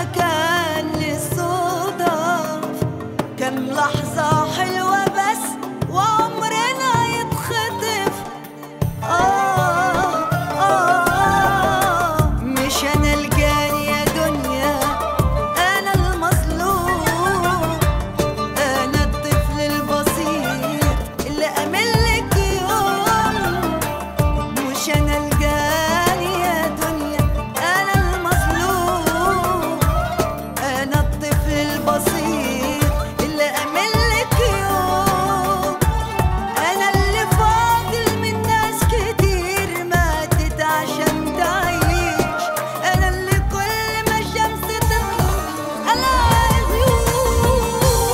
كان للصدف كم لحظة حلوة بس وعمرنا يتخطف آه آه مش أنا الجاني يا دنيا أنا المظلوم أنا الطفل البسيط اللي أملك يوم مش أنا الجاني يا دنيا أنا المظلوم أنا الطفل البسيط اللي أملك يوم أنا اللي فاضل من ناس كتير ماتت عشان تعيش أنا اللي كل ما الشمس تطلع ألاقي غيوم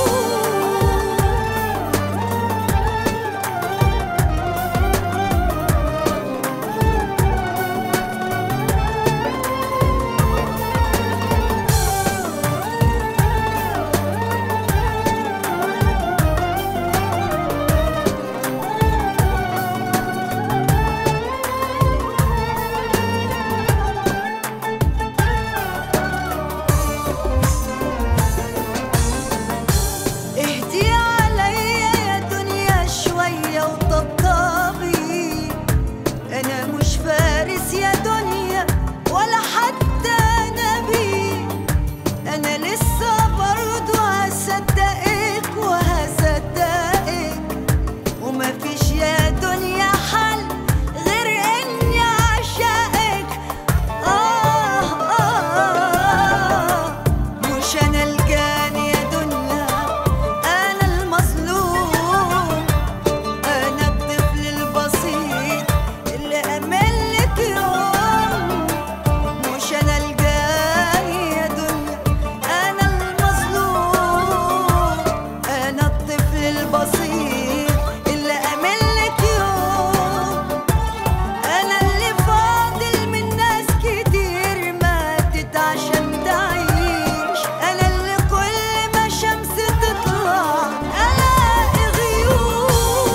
اهدي عليا يا دنيا شوية وطبطبي أنا مش فارس يا دنيا ولا حتى نبي أنا لسه برضو هصدقك وهصدقك ومفيش يا دنيا حل غير إني أعشقك آه آه آه مش أنا الجاني يا دنيا أنا المظلوم أنا الطفل البسيط اللي أملك يوم مش أنا الجاني يا دنيا أنا المظلوم أنا الطفل البسيط اللي أملك يوم أنا اللي فاضل من ناس كتير ماتت عشان تعيش أنا اللي كل ما الشمس تطلع ألاقي غيوم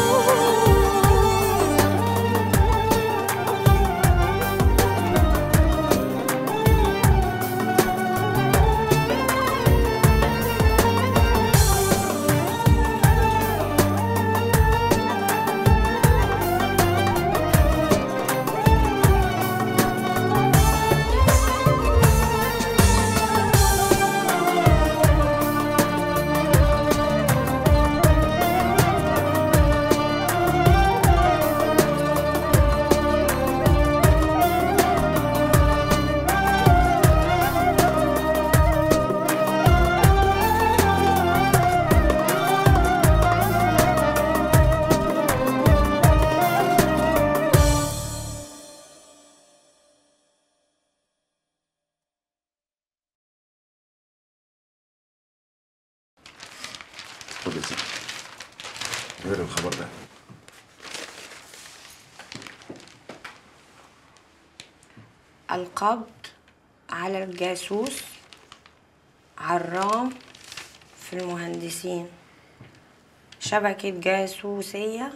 خد يا سيدي غير الخبر ده القبض على الجاسوس عرام في المهندسين شبكة جاسوسية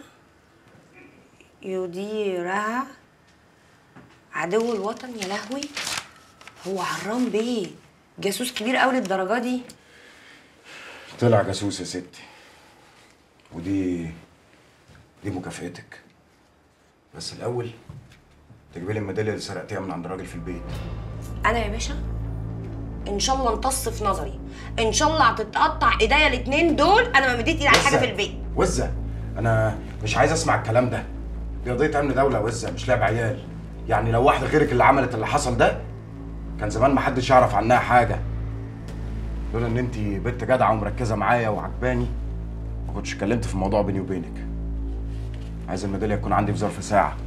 يديرها عدو الوطن يا لهوي هو عرام بيه جاسوس كبير قوي للدرجة دي طلع جاسوس يا ستي ودي دي مكافئتك بس الاول تجيبي لي الميداليه اللي سرقتيها من عند الراجل في البيت انا يا باشا ان شاء الله امتص في نظري ان شاء الله هتتقطع ايديا الاتنين دول انا ما مديت ايدي على حاجه وزة. في البيت وزه انا مش عايز اسمع الكلام ده دي قضيه امن دوله يا وزه مش لعب عيال يعني لو واحده غيرك اللي عملت اللي حصل ده كان زمان ما حدش يعرف عنها حاجه لولا ان انت بنت جدعه ومركزه معايا وعجباني ما كنتش اتكلمت في الموضوع بيني وبينك عايز الميداليه تكون عندي في ظرف ساعه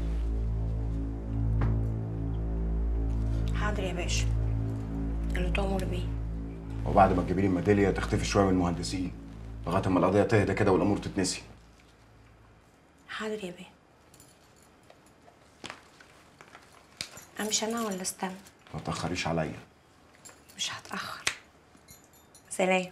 حاضر يا باشا اللي تؤمر بيه وبعد ما تجيبي لي الميداليه تختفي شويه من المهندسين لغايه اما القضيه تهدى كده والامور تتنسي حاضر يا بيه امشي انا ولا استنى ما تاخريش عليا مش هتاخر سلام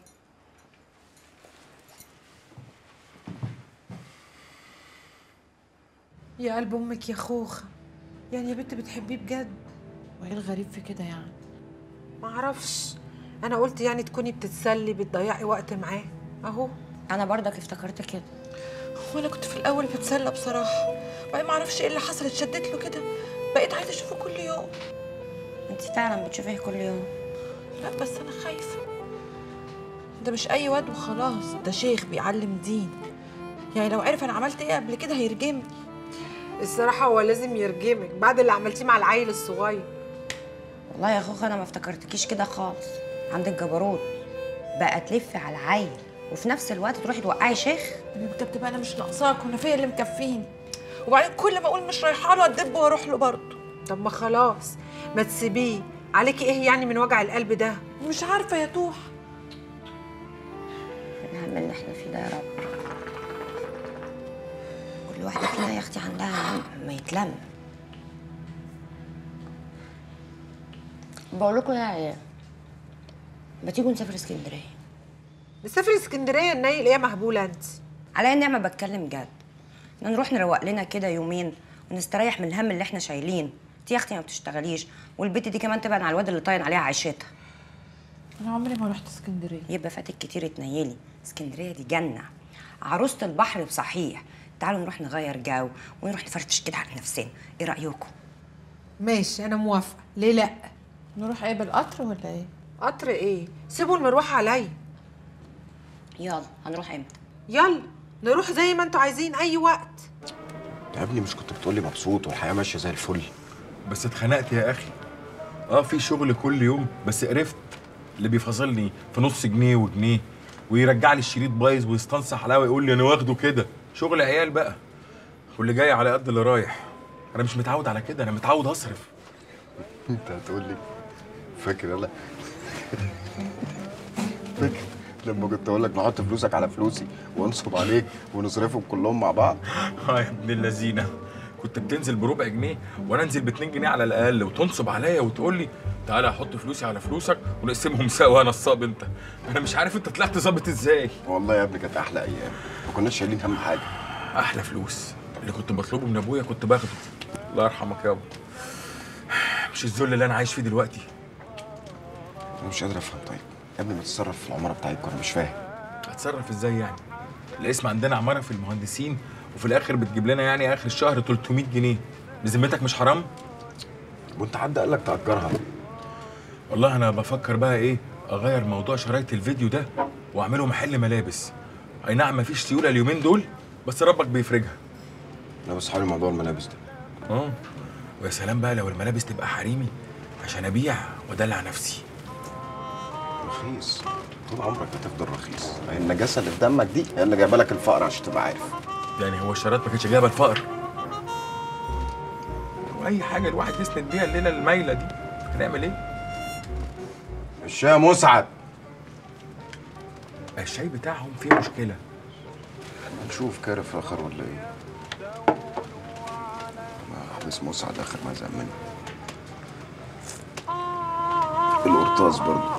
يا قلب امك يا خوخه يعني يا بنت بتحبيه بجد وايه الغريب في كده يعني معرفش انا قلت يعني تكوني بتتسلي بتضيعي وقت معاه اهو انا برضك افتكرت كده وانا كنت في الاول بتسلى بصراحه بعدين ما اعرفش ايه اللي حصل اتشدت له كده بقيت عايزه اشوفه كل يوم انت فعلا بتشوفيه كل يوم لا بس انا خايفه ده مش اي واد وخلاص ده شيخ بيعلم دين يعني لو عرف انا عملت ايه قبل كده هيرجمني الصراحه هو لازم يرجمك بعد اللي عملتيه مع العيل الصغير والله يا خوخ انا ما افتكرتكيش كده خالص عندك جبروت بقى تلفي على العيل وفي نفس الوقت تروحي توقعي شيخ انت بتبقى انا مش ناقصاك وانا فيا اللي مكفيني وبعدين كل ما اقول مش رايحه له ادب واروح له برضه طب ما خلاص ما تسيبيه عليكي ايه يعني من وجع القلب ده مش عارفه يا توح الهم اللي احنا فيه ده يا رب كل واحدة فينا يا اختي عندها هم ما يتلم بقول لكم يا عيال ما تيجوا نسافر اسكندريه نسافر اسكندريه النايل ايه يا مهبوله انت على اني ما بتكلم جد إن نروح نروق لنا كده يومين ونستريح من الهم اللي احنا شايلين انت يا اختي ما بتشتغليش والبت دي كمان تبعد على الواد اللي طاين عليها عيشتها انا عمري ما رحت اسكندريه يبقى فاتك كتير اتنيلي اسكندريه دي جنه عروسه البحر بصحيح تعالوا نروح نغير جو ونروح نفرفش كده على نفسنا ايه رايكم ماشي انا موافقه ليه لا نروح ايه بالقطر ولا ايه؟ قطر ايه سيبوا المروحه عليا يلا هنروح امتى يلا نروح زي ما انتوا عايزين اي وقت يا ابني مش كنت بتقولي مبسوط والحياه ماشيه زي الفل بس اتخنقت يا اخي اه في شغل كل يوم بس قرفت اللي بيفاصلني في نص جنيه وجنيه ويرجع لي الشريط بايظ ويستنصح عليا ويقول لي انا واخده كده شغل عيال بقى واللي جاي على قد اللي رايح انا مش متعود على كده انا متعود اصرف انت هتقول لي فاكر يلا فاكر لما كنت اقول لك نحط فلوسك على فلوسي وانصب عليك ونصرفهم كلهم مع بعض اه يا ابن اللذينه كنت بتنزل بربع جنيه وانا انزل ب 2 جنيه على الاقل وتنصب عليا وتقول لي تعالى احط فلوسي على فلوسك ونقسمهم سوا نصاب انت انا مش عارف انت طلعت ظابط ازاي والله يا ابني كانت احلى ايام ما كناش شايلين هم حاجه احلى فلوس اللي كنت بطلبه من ابويا كنت باخده الله يرحمك يابا مش الذل اللي انا عايش فيه دلوقتي انا مش قادر افهم طيب يا ابني ما تتصرف في العماره بتاعتكم انا مش فاهم هتصرف ازاي يعني الاسم عندنا عماره في المهندسين وفي الاخر بتجيب لنا يعني اخر الشهر 300 جنيه بذمتك مش حرام وانت حد قال لك تاجرها والله انا بفكر بقى ايه اغير موضوع شرايط الفيديو ده واعمله محل ملابس اي نعم مفيش سيوله اليومين دول بس ربك بيفرجها انا بس حالي موضوع الملابس ده اه ويا سلام بقى لو الملابس تبقى حريمي عشان ابيع وادلع نفسي رخيص طول عمرك هتفضل رخيص هي النجاسه اللي في دمك دي هي اللي جايبه لك الفقر عشان تبقى عارف يعني هو الشرايط ما كانتش جايبه الفقر واي حاجه الواحد يسند بيها الليله المايله دي هنعمل ايه مش يا مسعد الشاي بتاعهم فيه مشكله نشوف كارف اخر ولا ايه ما احبس مسعد اخر ما زق مني القرطاس برضه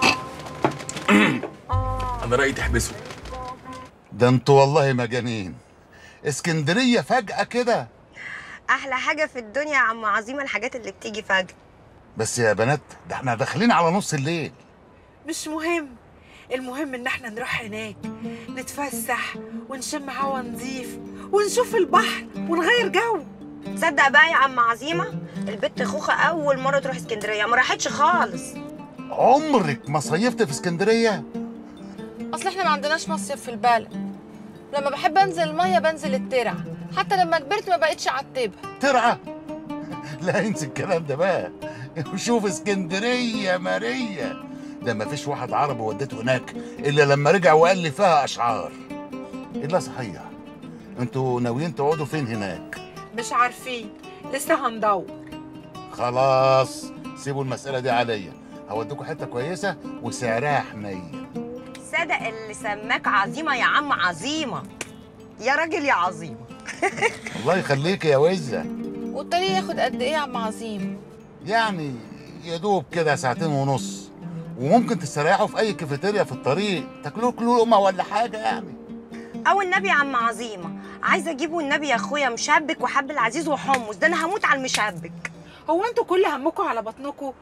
انا رايي تحبسه ده انتوا والله مجانين اسكندريه فجاه كده احلى حاجه في الدنيا يا عم عظيمه الحاجات اللي بتيجي فجاه بس يا بنات ده احنا داخلين على نص الليل مش مهم المهم ان احنا نروح هناك نتفسح ونشم هوا نظيف ونشوف البحر ونغير جو تصدق بقى يا عم عظيمه البت خوخه اول مره تروح اسكندريه ما راحتش خالص عمرك ما صيفت في اسكندريه اصل احنا ما عندناش مصيف في البلد لما بحب انزل الميه بنزل الترع حتى لما كبرت ما بقتش اعتبها ترعى لا انسى الكلام ده بقى وشوف اسكندريه ماريا ده ما فيش واحد عربي وديته هناك الا لما رجع وقال لي فيها اشعار الا صحيح انتوا ناويين تقعدوا فين هناك مش عارفين لسه هندور خلاص سيبوا المساله دي عليا هوديكوا حته كويسه وسعرها حنين صدق اللي سماك عظيمه يا عم عظيمه يا راجل يا عظيمه الله يخليك يا وزه والطريق ياخد قد ايه يا عم عظيم يعني يا دوب كده ساعتين ونص وممكن تستريحوا في اي كافيتيريا في الطريق تاكلوا كلوا لقمه ولا حاجه يعني او النبي يا عم عظيمه عايزه اجيبه النبي يا اخويا مشبك وحب العزيز وحمص ده انا هموت على المشبك هو انتوا كل همكم على بطنكم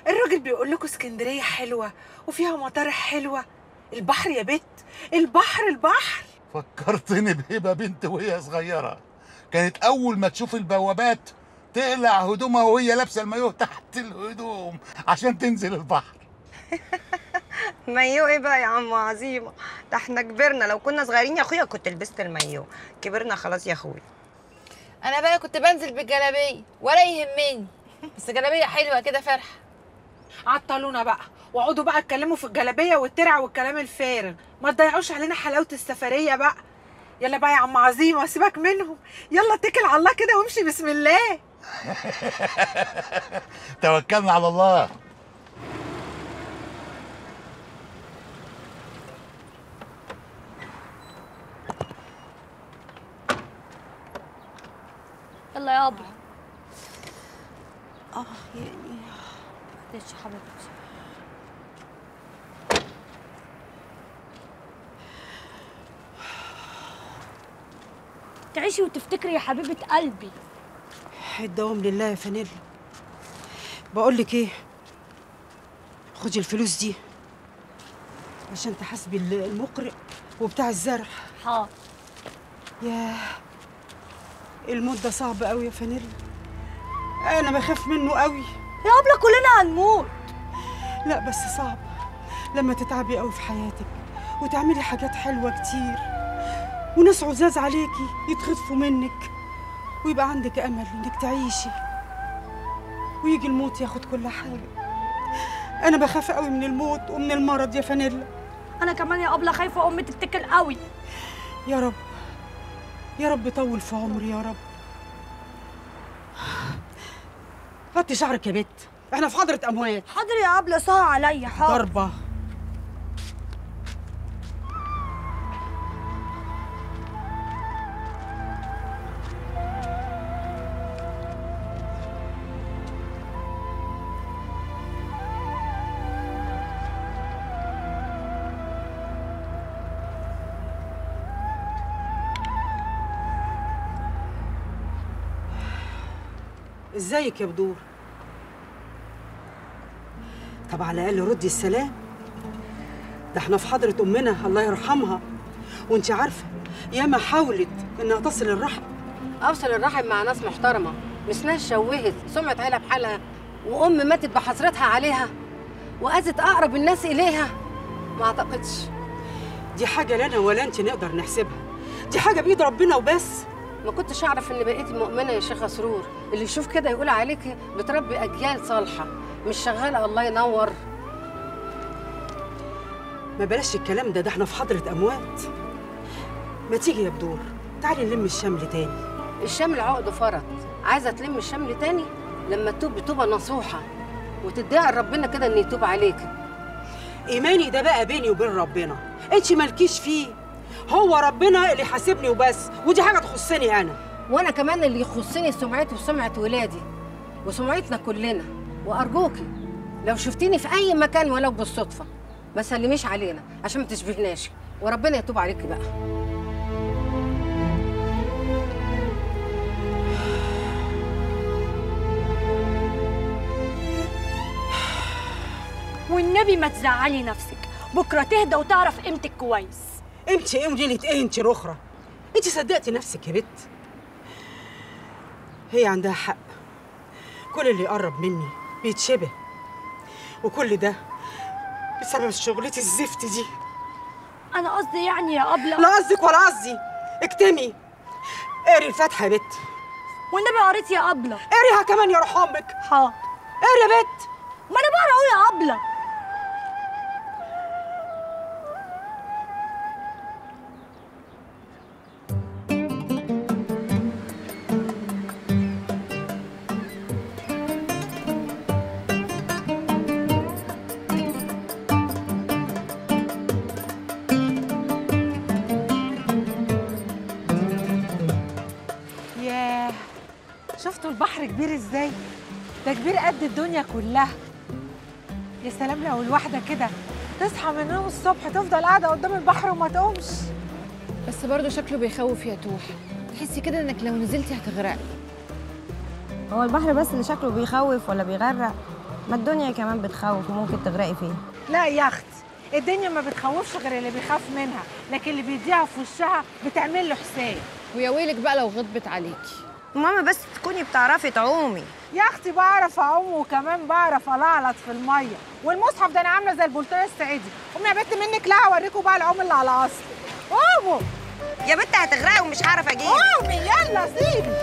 الراجل بيقول لكم اسكندريه حلوه وفيها مطارح حلوه البحر يا بت البحر البحر فكرتني بهبه بنت وهي صغيره كانت اول ما تشوف البوابات تقلع هدومها وهي لابسه المايوه تحت الهدوم عشان تنزل البحر مايو ايه بقى يا عم عظيمه ده احنا كبرنا لو كنا صغيرين يا اخويا كنت لبست المايو كبرنا خلاص يا اخويا انا بقى كنت بنزل بالجلابيه ولا يهمني بس جلابيه حلوه كده فرحه عطلونا بقى واقعدوا بقى اتكلموا في الجلابيه والترع والكلام الفارغ ما تضيعوش علينا حلاوه السفريه بقى يلا بقى يا عم عظيمه سيبك منهم يلا اتكل على الله كده وامشي بسم الله توكلنا على الله يلا يا ابو اه يعني معلش يا حبيبتي تعيشي وتفتكري يا حبيبة قلبي الدوام لله يا فانيلا بقول لك ايه خدي الفلوس دي عشان تحاسبي ال- المقرئ وبتاع الزرع حاضر ياه الموت ده صعب قوي يا فانيلا انا بخاف منه قوي يا ابله كلنا هنموت لا بس صعب لما تتعبي قوي في حياتك وتعملي حاجات حلوه كتير وناس عزاز عليكي يتخطفوا منك ويبقى عندك امل انك تعيشي ويجي الموت ياخد كل حاجه انا بخاف قوي من الموت ومن المرض يا فانيلا انا كمان يا ابله خايفه امي تتكل قوي يا رب يا رب طول في عمري يا رب غطي شعرك يا بت احنا في حضرة اموات حاضر يا ابله سهر عليا حاضر ضربة ازيك يا بدور طب على الاقل ردي السلام ده احنا في حضرة امنا الله يرحمها وانت عارفه ياما حاولت انها تصل الرحم اوصل الرحم مع ناس محترمه مش ناس شوهت سمعه عيله بحالها وام ماتت بحسرتها عليها واذت اقرب الناس اليها ما اعتقدش دي حاجه لنا ولا انت نقدر نحسبها دي حاجه بايد ربنا وبس ما كنتش اعرف ان بقيتي مؤمنه يا شيخه سرور اللي يشوف كده يقول عليكي بتربي اجيال صالحه مش شغاله الله ينور ما بلاش الكلام ده ده احنا في حضرة اموات ما تيجي يا بدور تعالي نلم الشمل تاني الشمل عقده فرط عايزه تلم الشمل تاني لما تتوب توبه نصوحه وتدعي لربنا كده ان يتوب عليكي ايماني ده بقى بيني وبين ربنا انت مالكيش فيه هو ربنا اللي حاسبني وبس ودي حاجه تخصني انا وانا كمان اللي يخصني سمعتي وسمعه ولادي وسمعتنا كلنا وارجوكي لو شفتيني في اي مكان ولو بالصدفه ما سلميش علينا عشان ما تشبهناش وربنا يتوب عليكي بقى والنبي ما تزعلي نفسك بكره تهدى وتعرف قيمتك كويس انت ايه وليله ايه انت الاخرى انت صدقتي نفسك يا بت هي عندها حق كل اللي يقرب مني بيتشبه وكل ده بسبب شغلتي الزفت دي انا قصدي يعني يا ابله لا قصدك ولا قصدي اكتمي اقري الفاتحه يا بت والنبي قريت يا ابله اقريها كمان يا روح امك حاضر اقري يا بت ما انا بقرا اهو يا ابله ياه شفتوا البحر كبير ازاي ده كبير قد الدنيا كلها يا سلام لو الواحده كده تصحى من النوم الصبح تفضل قاعده قدام البحر وما تقومش بس برضه شكله بيخوف يا توح تحسي كده انك لو نزلتي هتغرقي هو البحر بس اللي شكله بيخوف ولا بيغرق ما الدنيا كمان بتخوف وممكن تغرقي فيها لا يا اختي الدنيا ما بتخوفش غير اللي بيخاف منها لكن اللي بيديها في وشها بتعمل له حساب ويا ويلك بقى لو غضبت عليكي ماما بس تكوني بتعرفي تعومي يا اختي بعرف اعوم وكمان بعرف العلط في الميه والمصحف ده انا عامله زي البلطانه السعيدي قومي يا بنت منك لا اوريكم بقى العوم اللي على اصل قوموا يا بنت هتغرقي ومش هعرف اجيب قومي يلا سيبي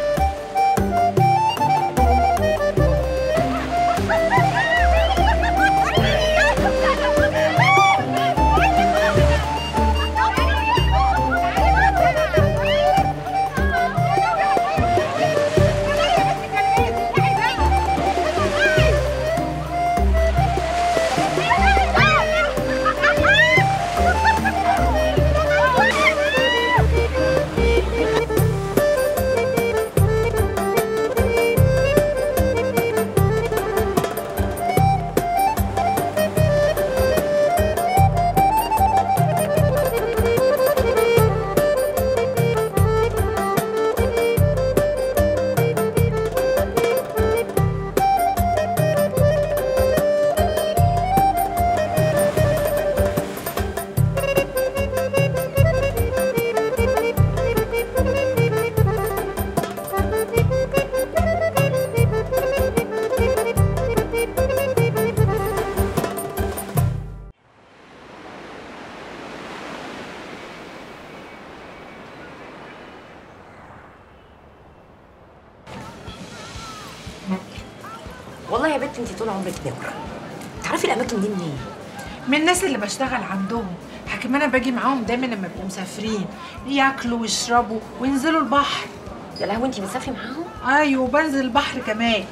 والله يا بنت انت طول عمرك نمره تعرفي الاماكن دي منين من الناس اللي بشتغل عندهم حكيم انا باجي معاهم دايما لما بيبقوا مسافرين ياكلوا ويشربوا وينزلوا البحر يا لهوي انت بتسافري معاهم ايوه وبنزل البحر كمان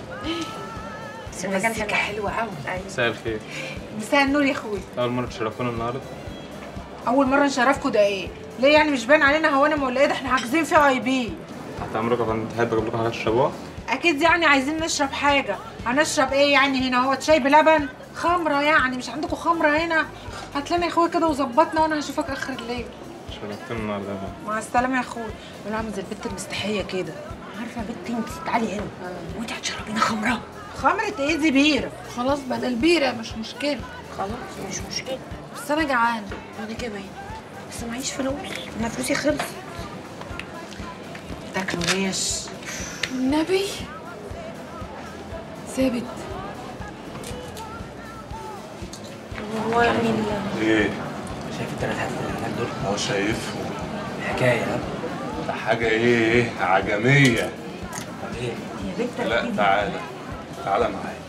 بس المكان مزيكا حلوه قوي مساء الخير مساء النور يا اخوي أول مرة تشرفونا النهاردة اول مره نشرفكم ده ايه ليه يعني مش باين علينا هوانم ولا ايه ده احنا حاجزين في اي بي تحت أمرك يا فندم تحب أجيب لكم حاجة تشربوها؟ اكيد يعني عايزين نشرب حاجه هنشرب ايه يعني هنا هو شاي بلبن خمره يعني مش عندكم خمره هنا هات لنا يا اخويا كده وظبطنا وانا هشوفك اخر الليل شرفتونا النهاردة يا فندم مع السلامه يا اخويا انا عامل زي البت المستحيه كده عارفه يا بنتي انت تعالي هنا وانت هتشربينا خمره خمره ايه دي بيره خلاص بدل بيره مش مشكله خلاص مش مشكله بس انا جعانه وانا كمان بس معيش فلوس انا فلوسي خلصت تاكلوا ليش النبي ثابت هو يعني ايه شايف الثلاث حاجات اللي هناك دول هو شايفهم حكايه ها ده حاجه ايه عجميه طب ايه يا بنت لا تعالى تعالى معايا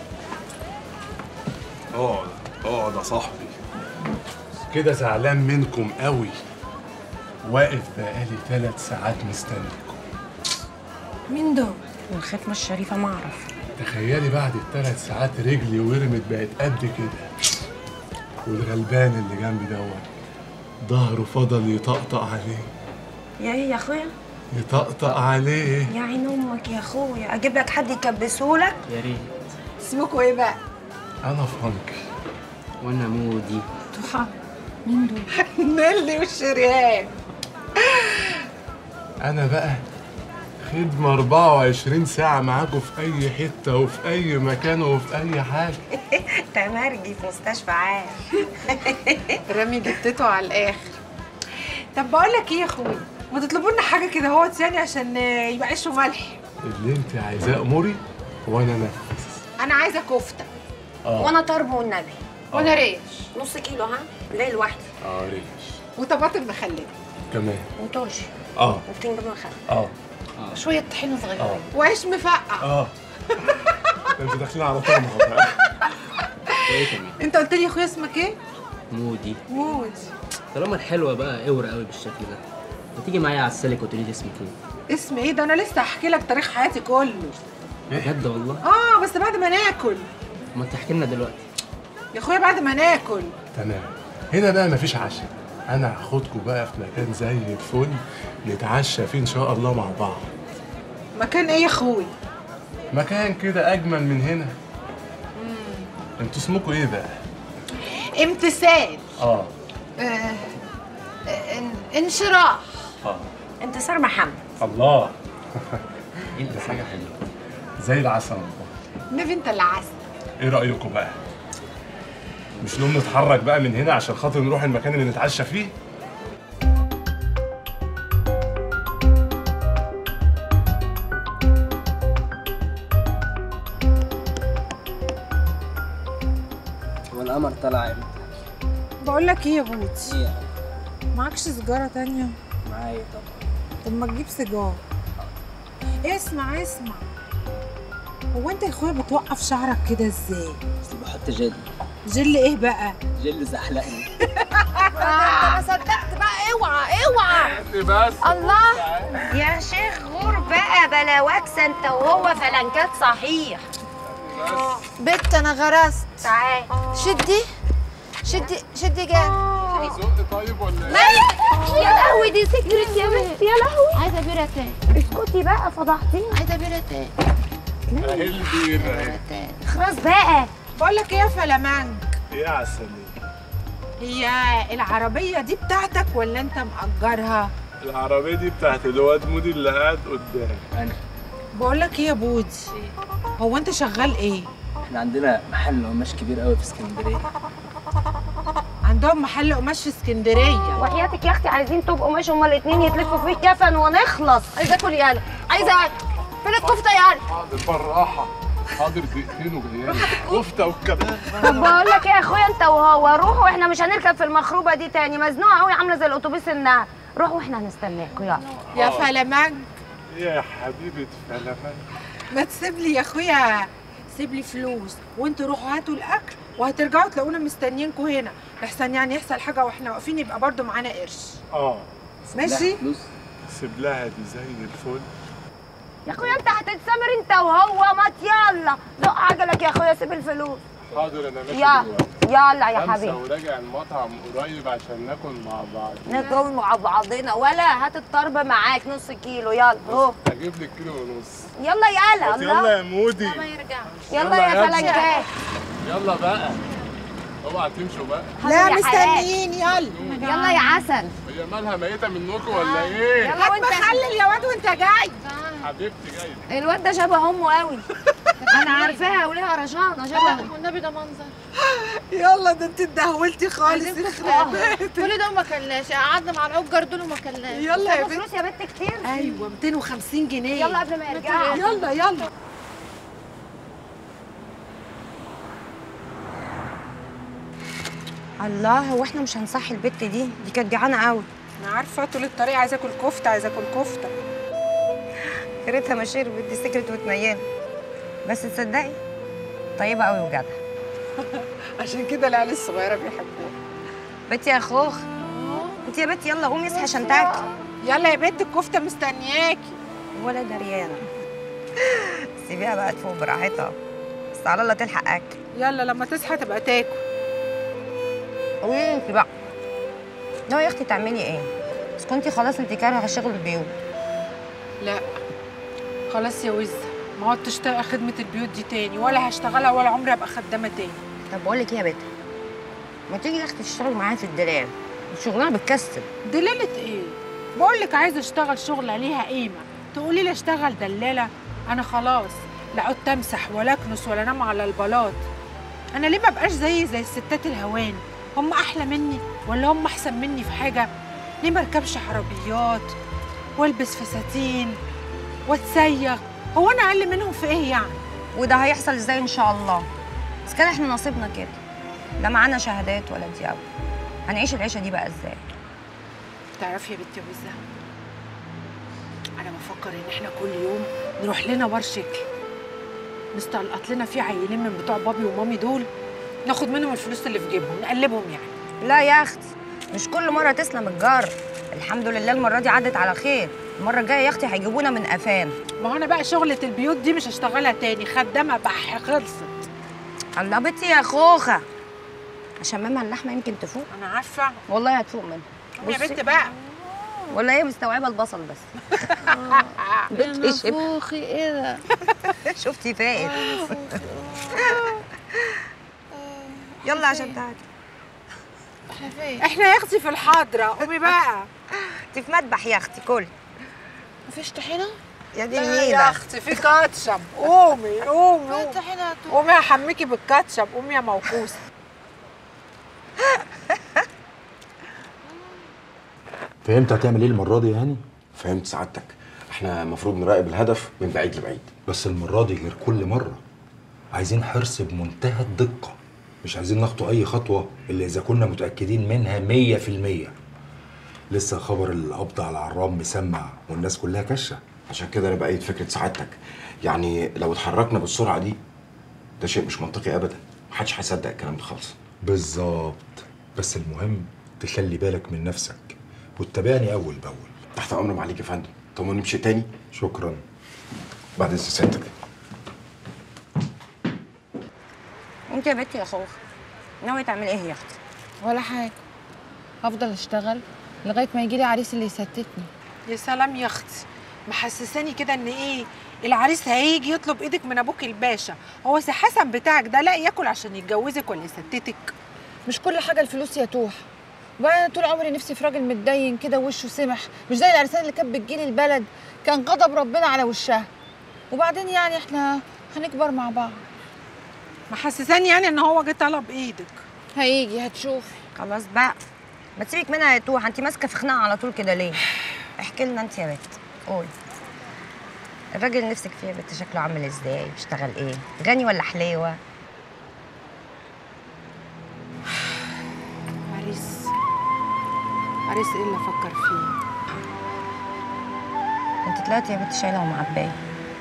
اقعد اقعد يا صاحبي كده زعلان منكم قوي واقف بقالي ثلاث ساعات مستنيكم مين دول الختمه الشريفه ما اعرف تخيلي بعد الثلاث ساعات رجلي ورمت بقت قد كده والغلبان اللي جنبي دوت ظهره فضل يطقطق عليه يا ايه يا اخويا يطقطق عليه يا عين امك يا اخويا اجيب لك حد يكبسهولك يا ريت اسمكوا ايه بقى انا فرانكي وانا مودي تحى مين دول نيلي والشريان انا بقى خدمة 24 ساعة معاكم في أي حتة وفي أي مكان وفي أي حاجة تمرجي في مستشفى عام رامي جتته على الاخر طب بقول لك ايه يا اخويا ما تطلبوا لنا حاجه كده هو تاني عشان يبقى عيش وملح اللي أنت عايزاه أموري وأنا نفذ انا عايزه كفته آه. وانا طرب والنبي وانا ريش نص كيلو ها ليه لوحدي آه ريش وطماطم مخلله كمان وطرش آه وبتنجان مخلل آه شويه طحينه صغيره آه وعيش مفقع آه ده أنتوا داخلين على طمع بقى وايه كمان انت قلت لي يا اخويا اسمك ايه مودي مود طالما الحلوه بقى قور قوي بالشكل ده ما تيجي معايا على السلك وتقولي لي اسمك ايه اسم ايه ده انا لسه هحكي لك تاريخ حياتي كله بجد والله اه بس بعد ما ناكل ما تحكي لنا دلوقتي يا اخويا بعد ما ناكل تمام هنا بقى مفيش عشاء أنا هاخدكم بقى في مكان زي الفل نتعشى فيه إن شاء الله مع بعض مكان ايه يا اخويا مكان كده أجمل من هنا انتوا اسمكم إيه بقى؟ امتثال آه آه ان- انشراح آه انتصار محمد الله ايه ده حاجه حلوه زي العسل والله نبي انت اللي عسل ايه رايكم بقى مش نقوم نتحرك بقى من هنا عشان خاطر نروح المكان اللي نتعشى فيه والقمر طلع امتى؟ بقول لك ايه يا بوتي ايه معكش سيجاره تانية معايا طبعا طب ما تجيب سيجاره اسمع اسمع هو انت يا اخويا بتوقف شعرك كده ازاي بس بحط جل جل ايه بقى جل زحلقني انا صدقت بقى اوعى اوعى بس الله يا شيخ غور بقى بلا واكس انت وهو فلنكات صحيح بت انا غرست تعال شدي شدي شدي جامد زق طيب ولا يا لهوي دي سكرت يا بنت يا لهوي عايزه بيره تاني اسكتي بقى فضحتيني عايزه بيره تاني اهي البيرة خلاص بقى بقول لك ايه يا فلامانج ايه يا عسلية هي العربيه دي بتاعتك ولا انت مأجرها العربية دي بتاعت الواد مودي اللي قاعد قدام انا بقول لك ايه يا بودي هو انت شغال ايه احنا عندنا محل قماش كبير قوي في اسكندريه عندهم محل قماش في اسكندريه وحياتك يا اختي عايزين طوب قماش هما الاتنين يتلفوا فيه كفن ونخلص عايزه اكل يالا عايزه اكل فين الكفته يالا حاضر بالراحة حاضر دقيقتين وجايين كفتة والكباب طب بقول لك ايه يا اخويا انت وهو روحوا احنا مش هنركب في المخروبه دي تاني مزنوقه قوي عامله زي الاتوبيس النهر روحوا واحنا هنستناكوا يلا يا فلامانج يا حبيبة فلمان ما تسيب لي يا اخويا سيب لي فلوس وانتوا روحوا هاتوا الاكل وهترجعوا تلاقونا مستنيينكوا هنا لحسن يعني يحصل حاجه واحنا واقفين يبقى برضو معانا قرش اه ماشي فلوس سيب لها دي زي الفل يا اخويا انت هتتسامر انت وهو ما يلا زق عجلك يا اخويا سيب الفلوس حاضر انا ماشي يلا دلوقتي يلا يا خمسة حبيبي وراجع المطعم قريب عشان ناكل مع بعض ناكل مع بعضنا ولا هات الطرب معاك نص كيلو يلا اهو هجيب لك كيلو ونص يلا يلا بس يلا الله يا مودي ما يرجعش يلا يلا يا يلا. فلنكات يلا بقى اوعى تمشوا بقى لا يا مستنيين يلا يلا يا عسل هي مالها ميتة منكم ولا ايه؟ يلا هات وانت مخلل يا واد وانت جاي حبيبتي جاي الواد ده شبه امه قوي انا عارفاها وليها رشانه شبه والنبي ده منظر يلا ده انت اتدهولتي خالص عايزين يخرب بيتك. كل ده وما كلناش قعدنا مع العجر دول وما كلناش يلا يا طب بنت فلوس يا بنت كتير ايوه 250 جنيه يلا قبل ما يرجعوا يلا يلا الله هو احنا مش هنصحي البت دي دي كانت جعانه قوي انا عارفه طول الطريق عايزه اكل كفته عايزه اكل كفته يا ريتها ما شربت دي سكرت وتنيلت بس تصدقي طيبه قوي وجدعه عشان كده العيال الصغيره بيحبوها بنتي يا خوخ انت يا بنتي يلا قومي اصحي عشان تاكلي يلا يا بنت الكفته مستنياكي ولا دريانه سيبيها بقى تفوق براحتها بس على الله تلحق اكل يلا لما تصحى تبقى تاكل قولي انت بقى لا يا اختي تعملي ايه بس كنتي خلاص انت كارهه شغل البيوت لا خلاص يا وزه ما عدتش طايقه خدمه البيوت دي تاني ولا هشتغلها ولا عمري ابقى خدامه تاني طب بقول لك ايه يا بنت ما تيجي يا اختي تشتغلي معايا في الدلال شغلانه بتكسب دلالة ايه بقول لك عايزه اشتغل شغل عليها قيمه تقولي لي اشتغل دلاله انا خلاص لا عدت امسح ولا اكنس ولا انام على البلاط انا ليه ما بقاش زي زي الستات الهوان هم احلى مني ولا هم احسن مني في حاجه ليه ما اركبش عربيات والبس فساتين واتسيغ هو انا اقل منهم في ايه يعني وده هيحصل ازاي ان شاء الله بس كده احنا نصيبنا كده لا معانا شهادات ولا دياب هنعيش العيشه دي بقى ازاي تعرفي يا بنتي وزة انا بفكر ان احنا كل يوم نروح لنا بار شكل نستلقط لنا فيه عيلين من بتوع بابي ومامي دول ناخد منهم الفلوس اللي في جيبهم نقلبهم يعني لا يا اختي مش كل مره تسلم الجار الحمد لله المره دي عدت على خير المره الجايه يا اختي هيجيبونا من قفان ما هو انا بقى شغلة البيوت دي مش هشتغلها تاني خدامة بح خلصت الله بنتي يا خوخه عشان ماما اللحمه يمكن تفوق انا عارفه والله هتفوق منها يا بصي. بنت بقى ولا هي مستوعبه البصل بس بنتي شبه نفوخي ايه ده شفتي فائت يلا عشان تعالي احنا فين احنا يا اختي في الحضره قومي بقى انت في مذبح يا اختي كل مفيش طحينه يا دي لا النيلة. يا اختي في كاتشب قومي قومي قومي قومي هحميكي بالكاتشب قومي يا موقوسه فهمت هتعمل ايه المره دي يا هاني فهمت سعادتك احنا المفروض نراقب الهدف من بعيد لبعيد بس المرة دي غير كل مرة عايزين حرص بمنتهى الدقة مش عايزين نخطو أي خطوة إلا إذا كنا متأكدين منها مية في المية لسه خبر القبض على عرام مسمع والناس كلها كشة عشان كده انا بأيد فكره سعادتك يعني لو اتحركنا بالسرعه دي ده شيء مش منطقي ابدا محدش هيصدق الكلام ده خالص بالظبط بس المهم تخلي بالك من نفسك وتتابعني أول بأول تحت امر معاليك يا فندم طب نمشي تاني شكرا بعد اذن سيادتك انت يا بنتي يا خوخ ناوية تعملي ايه يا اختي؟ ولا حاجه هفضل اشتغل لغايه ما يجي لي عريس اللي يستتني يا سلام يا اختي محسساني كده ان ايه العريس هيجي يطلب ايدك من ابوك الباشا هو سي حسن بتاعك ده لا ياكل عشان يتجوزك ولا يستتك مش كل حاجه الفلوس يا توح وبقى انا طول عمري نفسي في راجل متدين كده وشه سمح مش زي العرسان اللي كانت بتجيلي البلد كان غضب ربنا على وشها وبعدين يعني احنا هنكبر مع بعض محسساني يعني ان هو جه طلب ايدك هيجي هتشوفي خلاص بقى ما تسيبك منها يا توح انت ماسكه في خناقه على طول كده ليه؟ احكي لنا انت يا بنت قولي الراجل اللي نفسك فيه يا بنت شكله عامل ازاي؟ بيشتغل ايه؟ غني ولا حليوه؟ عريس عريس ايه اللي افكر فيه انت طلعتي يا بنت شايله ومعبيه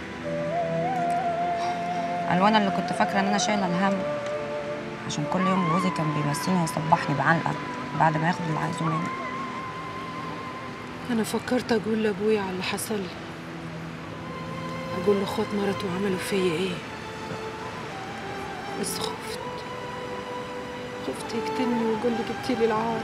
الوانا اللي كنت فاكره ان انا شايله الهم عشان كل يوم جوزي كان بيمسيني ويصبحني بعلقه بعد ما ياخد اللي عايزه مني انا فكرت اقول لابويا على اللي حصل لي اقول له اخوات مرته عملوا فيا ايه بس خفت خفت يقتلني ويقول لي جبتي لي العار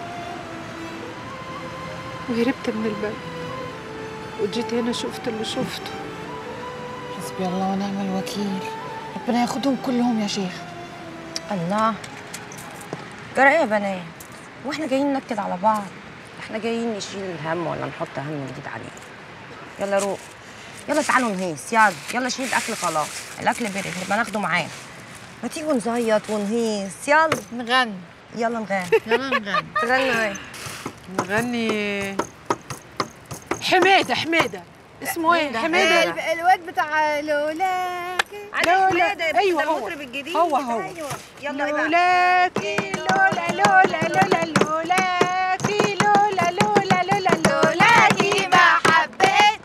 وهربت من البلد وجيت هنا شفت اللي شفته حسبي الله ونعم الوكيل ربنا ياخدهم كلهم يا شيخ الله جرى ايه يا بنات واحنا جايين ننكد على بعض احنا جايين نشيل الهم ولا نحط هم جديد عليه يلا روق يلا تعالوا نهيس يلا يلا شيل الاكل خلاص الاكل برد نبقى ناخده معانا ما تيجوا نزيط ونهيس يلا نغني يلا نغني يلا نغني تغنوا ايه نغني حماده حماده اسمه ايه حماده ال- الواد بتاع لولاكي لولا ايوه هو المطرب الجديد هو هو ايوه يلا ايه بقى لولاكي لولا لولا لولا لولاكي لولا لولا لولا لولاكي ما حبيت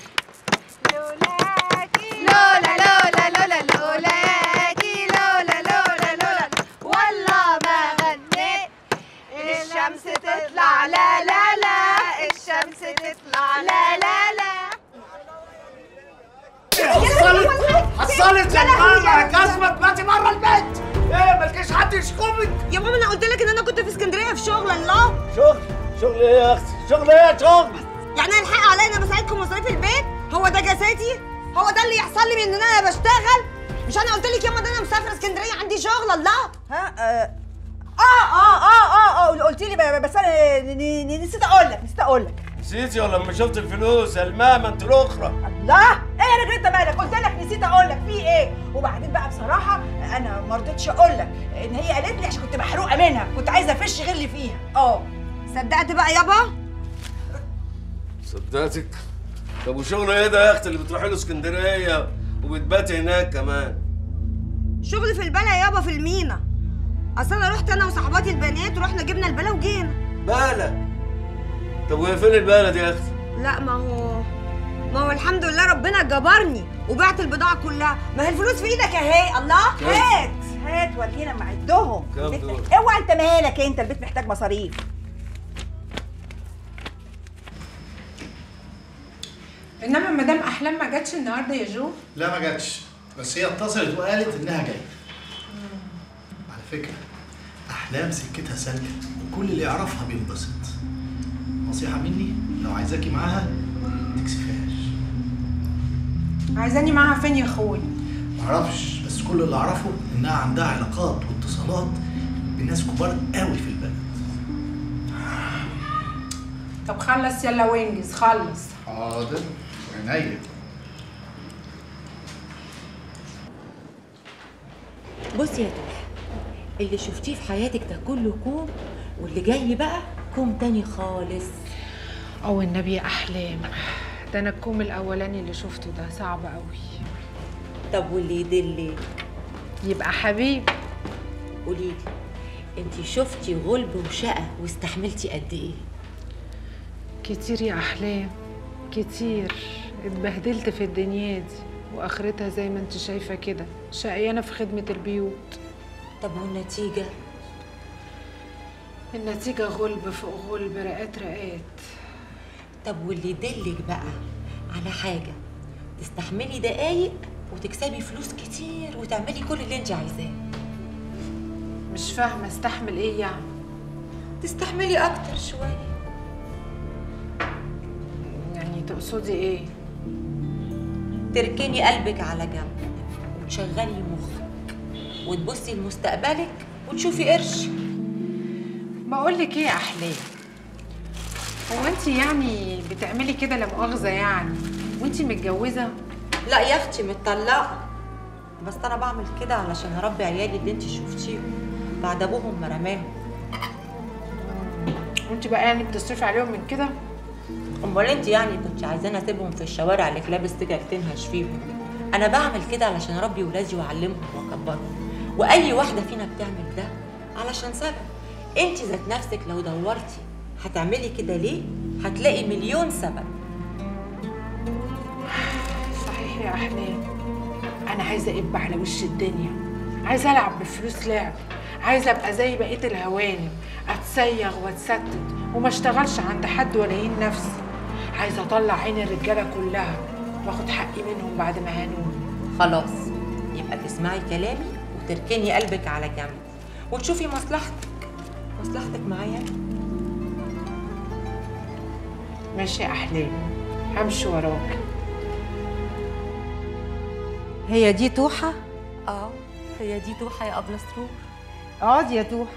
لولاكي لولا لولا لولا لولاكي لولا لولا لولا والله ما غنيت الشمس تطلع لا لا لا الشمس تطلع لا لا لا حصلت حصلت يا ماما كسبت باتي بره البيت ايه مالكيش حد يشكمك يا ماما انا قلت لك ان انا كنت في اسكندريه في شغل الله شغل شغل ايه يا اختي شغل ايه يا شغل يعني انا الحق عليا انا بساعدكم مصاريف البيت هو ده جساتي هو ده اللي يحصل لي من ان انا بشتغل مش انا قلت لك ياما ده انا مسافره اسكندريه عندي شغل الله ها اه اه اه اه اه قلت لي بس انا ن- ن- نسيت اقول لك نسيت اقول لك نسيتي ولا لما شفت الفلوس الماما انت الاخرى لا ايه يا راجل انت مالك قلت لك نسيت اقول لك في ايه وبعدين بقى بصراحه انا ما رضيتش اقول لك ان هي قالت لي عشان كنت محروقه منها كنت عايزه افش غير اللي فيها اه صدقت بقى يابا صدقتك طب وشغل ايه ده يا اختي اللي بتروحي له اسكندريه وبتباتي هناك كمان شغل في البلا يابا في المينا اصل انا رحت انا وصحباتي البنات ورحنا جبنا البلا وجينا بالك طب وهي فين البلد يا اختي لا ما هو ما هو الحمد لله ربنا جبرني وبعت البضاعه كلها ما هي الفلوس في ايدك اهي الله كم؟ هات هات ورينا معدهم كم البيت- دول؟ اوعى انت مالك انت البيت محتاج مصاريف انما مدام احلام ما جاتش النهارده يا جو لا ما جاتش بس هي اتصلت وقالت انها جايه على فكره احلام سكتها سالكه وكل اللي يعرفها بينبسط نصيحه مني لو عايزاكي معاها ما تكسفهاش عايزاني معاها فين يا اخوي معرفش بس كل اللي اعرفه انها عندها علاقات واتصالات بناس كبار قوي في البلد طب خلص يلا وانجز خلص حاضر عينيا بصي يا توح اللي شفتيه في حياتك ده كله كوم واللي جاي بقى كوم تاني خالص او النبي يا احلام ده انا الكوم الاولاني اللي شفته ده صعب قوي طب واللي يدلك يبقى حبيب قوليلي انتي شفتي غلب وشقى واستحملتي قد ايه كتير يا احلام كتير اتبهدلت في الدنيا دي واخرتها زي ما انت شايفه كده شقيانه في خدمه البيوت طب والنتيجه النتيجه غلب فوق غلب رقات رقات طب واللي يدلك بقى على حاجه تستحملي دقايق وتكسبي فلوس كتير وتعملي كل اللي انت عايزاه مش فاهمه استحمل ايه يعني تستحملي اكتر شويه يعني تقصدي ايه تركني قلبك على جنب وتشغلي مخك وتبصي لمستقبلك وتشوفي قرش بقول لك ايه يا احلام هو انت يعني بتعملي كده لا مؤاخذه يعني وانت متجوزه لا يا اختي متطلقه بس انا بعمل كده علشان اربي عيالي اللي انت شفتيهم بعد ابوهم ما رماهم وانت بقى يعني بتصرفي عليهم من كده امال انت يعني كنت عايزاني اسيبهم في الشوارع اللي كلاب السجك تنهش فيهم انا بعمل كده علشان اربي ولادي واعلمهم واكبرهم واي واحده فينا بتعمل ده علشان سبب انت ذات نفسك لو دورتي هتعملي كده ليه هتلاقي مليون سبب صحيح يا احلام انا عايزه اب على وش الدنيا عايزه العب بفلوس لعب عايزه ابقى زي بقيه الهوانم اتسيغ واتستت وما اشتغلش عند حد ولا يهين نفسي عايزه اطلع عين الرجاله كلها واخد حقي منهم بعد ما هانوني خلاص يبقى تسمعي كلامي وتركني قلبك على جنب وتشوفي مصلحتك مصلحتك معايا ماشي يا احلام همشي وراك هي دي توحة؟ اه هي دي توحة يا أبلة سرور اقعدي يا توحة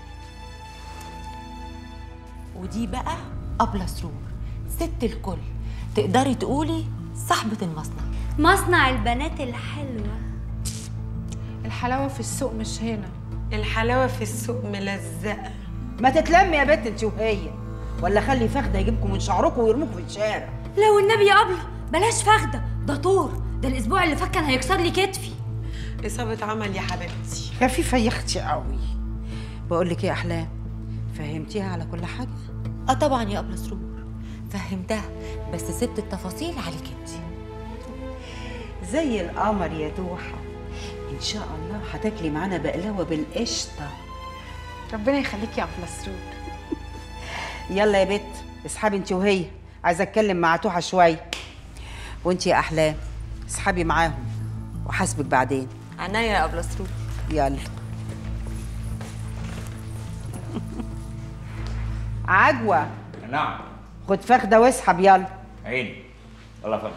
ودي بقى أبلة سرور ست الكل تقدري تقولي صاحبة المصنع مصنع البنات الحلوة الحلاوه في السوق مش هنا الحلاوه في السوق ملزقه ما تتلمي يا بنت انت وهي ولا خلي فخده يجيبكم من شعركم ويرموكم في الشارع لو النبي يا أبلة بلاش فخدة ده طور ده الأسبوع اللي فات كان هيكسر لي كتفي اصابه عمل يا حبيبتي خفيفه يا اختي قوي بقول لك ايه يا احلام فهمتيها على كل حاجه اه طبعا يا أبلة سرور فهمتها بس سبت التفاصيل عليك انت زي القمر يا توحة ان شاء الله هتاكلي معانا بقلاوه بالقشطه ربنا يخليكي يا ابله سرور يلا يا بت اسحبي انت وهي عايزه اتكلم مع توحة شويه وانت يا احلام اسحبي معاهم وحاسبك بعدين عينيا يا أبلة سرور يلا عجوه نعم خد فخده واسحب يلا عيني الله يفضل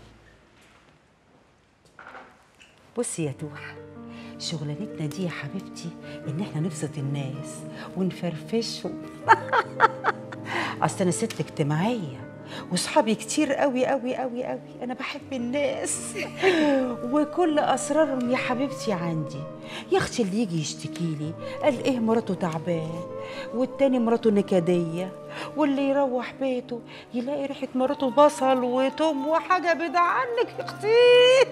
بصي يا توحة شغلانتنا دي يا حبيبتي ان احنا نبسط الناس ونفرفشهم اصل انا ست اجتماعيه وصحابي كتير قوي قوي قوي قوي انا بحب الناس وكل اسرارهم يا حبيبتي عندي يا اختي اللي يجي يشتكي لي قال ايه مراته تعبان والتاني مراته نكديه واللي يروح بيته يلاقي ريحه مراته بصل وتوم وحاجه بعيده عنك يا اختي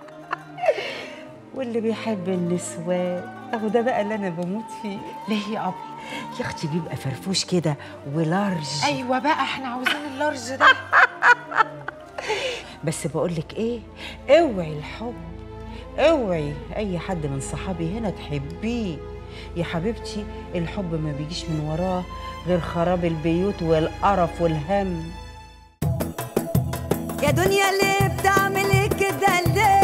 واللي بيحب النسوان اهو ده بقى اللي انا بموت فيه ليه يا ابي يا اختي بيبقى فرفوش كده ولارج ايوه بقى احنا عاوزين اللارج ده بس بقول لك ايه اوعي الحب اوعي اي حد من صحابي هنا تحبيه يا حبيبتي الحب ما بيجيش من وراه غير خراب البيوت والقرف والهم يا دنيا ليه بتعملي كده ليه